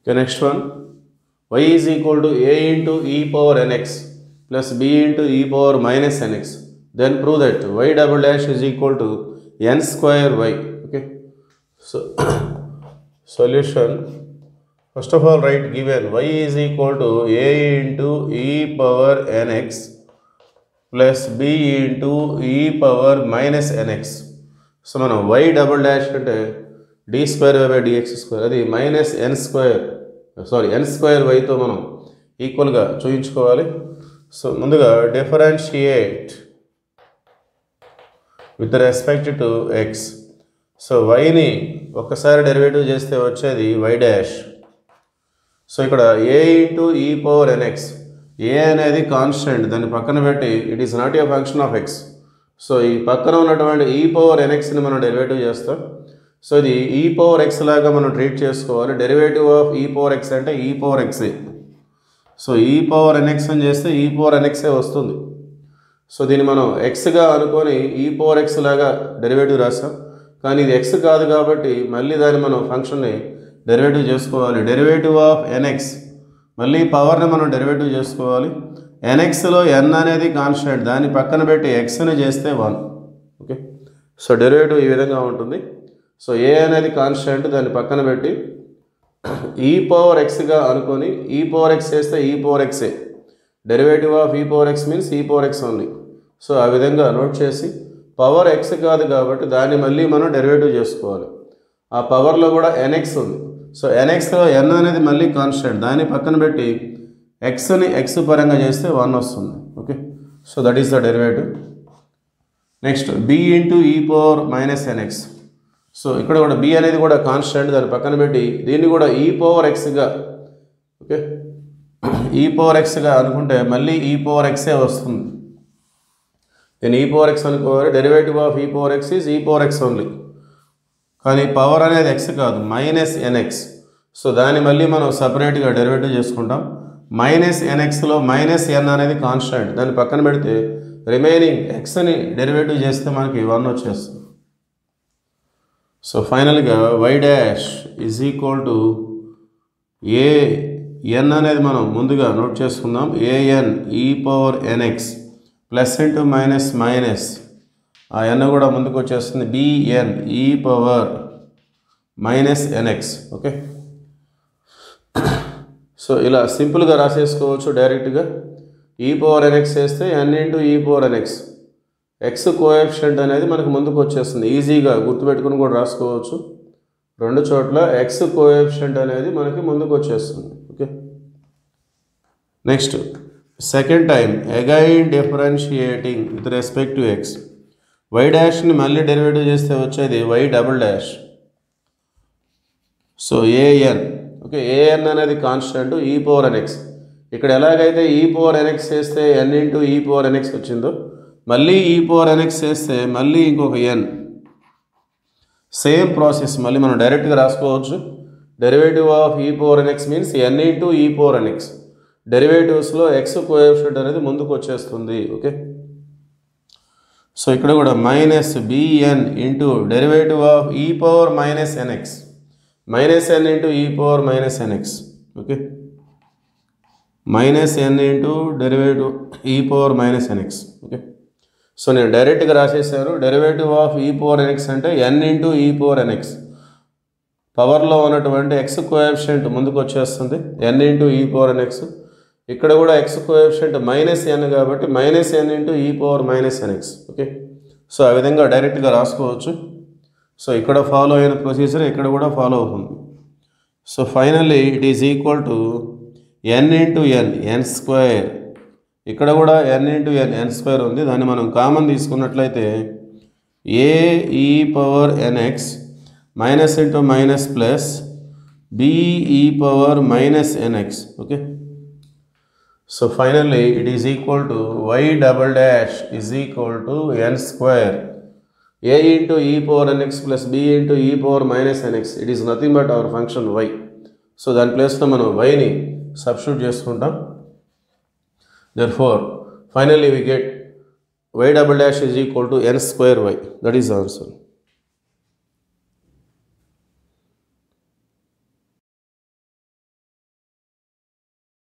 Okay, next one. y is equal to a into e power nx plus b into e power minus nx. Then prove that y double dash is equal to n square y. Okay. So, solution. First of all, write given y is equal to a into e power nx plus b into e power minus nx. So మనం y double dash అంటే d square y by dx square అది minus n square sorry n square వైతో మనం ఈక్వల్గా చూయించుకోవాలి so ముందుగా differentiate with respect to x so వైని ఒక్కసారి డెరివేటివ్ చేస్తే వచ్చేది వై డాష్ సో ఇక్కడ a into e power nx a అనేది కాన్స్టెంట్ దాన్ని పక్కన పెట్టి it is not a function of x so ఈ పక్కన ఉన్నటువంటి ఈ పవర్ ఎన్ఎక్స్ని మనం డెరివేటివ్ చేస్తాం సో ఇది ఈ పవర్ ఎక్స్ లాగా మనం ట్రీట్ చేసుకోవాలి derivative of e power x అంటే ఈ పవర్ ఎక్సే సో ఈ పవర్ ఎన్ఎక్స్ అని చేస్తే ఈ పవర్ ఎన్ఎక్సే వస్తుంది సో దీన్ని మనం ఎక్స్గా అనుకొని ఈ పవర్ ఎక్స్ లాగా డెరివేటివ్ రాస్తాం కానీ ఇది ఎక్స్ కాదు కాబట్టి మళ్ళీ దాన్ని మనం ఫంక్షన్ని డెరివేటివ్ చేసుకోవాలి డెరివేటివ్ ఆఫ్ ఎన్ఎక్స్ మళ్ళీ పవర్ని మనం డెరివేటివ్ చేసుకోవాలి ఎన్ఎక్స్లో ఎన్ అనేది కాన్స్టెంట్ దాన్ని పక్కన పెట్టి ఎక్స్ని చేస్తే వన్ ఓకే సో డెరివేటివ్ ఈ విధంగా ఉంటుంది సో ఏ అనేది కాన్స్టెంట్ దాన్ని పక్కన పెట్టి ఈ పవర్ ఎక్స్గా అనుకొని ఈ పవర్ ఎక్స్ చేస్తే ఈ పవర్ ఎక్సే derivative of e power x means e power x only so ఆ విధంగా నోట్ చేసి పవర్ ఎక్స్ కాదు కాబట్టి దాన్ని మళ్ళీ మనం డెరివేటివ్ చేసుకోవాలి ఆ పవర్లో కూడా ఎన్ఎక్స్ ఉంది సో ఎన్ఎక్స్లో ఎన్ అనేది మళ్ళీ కాన్స్టెంట్ దాన్ని పక్కన పెట్టి ఎక్స్ని ఎక్స్ పరంగా చేస్తే వన్ వస్తుంది okay so that is the derivative next b into e power minus nx so ఇక్కడ కూడా బి అనేది కూడా కాన్స్టెంట్ దాన్ని పక్కన పెట్టి దీన్ని కూడా ఈ పవర్ ఎక్స్గా ఓకే ఈ పవర్ ఎక్స్గా అనుకుంటే మళ్ళీ ఈ పవర్ ఎక్సే వస్తుంది నేను ఈ పవర్ ఎక్స్ అనుకోవాలి derivative of e power x is e power x only కానీ పవర్ అనేది ఎక్స్ కాదు మైనస్ ఎన్ఎక్స్ సో దాన్ని మళ్ళీ మనం సపరేట్గా డెరివేటివ్ చేసుకుంటాం మైనస్ ఎన్ఎక్స్లో మైనస్ ఎన్ అనేది కాన్స్టెంట్ దాన్ని పక్కన పెడితే రిమైనింగ్ ఎక్స్ని డెరివేటివ్ చేస్తే మనకి వన్ వచ్చేస్తుంది సో ఫైనల్గా y dash is equal to a n అనేది మనం ముందుగా నోట్ చేసుకుందాం an e power nx plus into minus minus ఆ ఎన్ కూడా ముందుకు వచ్చేస్తుంది bn e power minus nx okay so ఇలా సింపుల్గా రాసేసుకోవచ్చు డైరెక్ట్గా ఈ పవర్ ఎన్ఎక్స్ చేస్తే n into e power nx x coefficient అనేది మనకు ముందుకు వచ్చేస్తుంది ఈజీగా గుర్తుపెట్టుకుని కూడా రాసుకోవచ్చు రెండు చోట్ల ఎక్స్ కోఎఫిషియంట్ అనేది మనకి ముందుకు వచ్చేస్తుంది okay next second time again differentiating with respect to x y డాష్ని మళ్ళీ డెరివేటివ్ చేస్తే వచ్చేది y double dash so an okay an అనేది కాన్స్టెంట్ ఈ పవర్ ఎన్ఎక్స్ ఇక్కడ ఎలాగైతే ఈ పవర్ ఎన్ఎక్స్ చేస్తే n into e power nx వచ్చిందో మళ్ళీ ఈ పవర్ ఎన్ఎక్స్ చేస్తే మళ్ళీ ఇంకొక ఎన్ సేమ్ ప్రాసెస్ మళ్ళీ మనం డైరెక్ట్గా రాసుకోవచ్చు derivative of e power nx means n into e power nx డెరివేటివ్స్లో ఎక్స్ కోఎఫిషియంట్ అనేది ముందుకు వచ్చేస్తుంది ఓకే సో ఇక్కడ కూడా minus bn into derivative of e power minus nx minus n into e power minus nx okay minus n into derivative e power minus nx okay so నేను డైరెక్ట్గా రాసేసాను derivative of e power nx అంటే n into e power nx పవర్లో ఉన్నటువంటి x coefficient ముందుకు వచ్చేస్తుంది n into e power nx ఇక్కడ కూడా ఎక్స్ కోఎఫిషియంట్ మైనస్ ఎన్ కాబట్టి minus n into e power minus nx okay so ఆ విధంగా డైరెక్ట్గా రాసుకోవచ్చు సో ఇక్కడ ఫాలో అయిన ప్రొసీజర్ ఇక్కడ కూడా ఫాలో అవుతుంది so finally it is equal to n into n n square ఇక్కడ కూడా ఎన్ ఇంటూ ఎన్ ఎన్ స్క్వేర్ ఉంది దాన్ని మనం కామన్ తీసుకున్నట్లయితే a e power nx minus into minus plus b e power minus nx okay so finally it is equal to y double dash is equal to n square a into e power nx plus b into e power minus nx it is nothing but our function y so దాని ప్లేస్లో మనం వైని substitute చేసుకుంటాం therefore finally we get y double dash is equal to n square y that is answer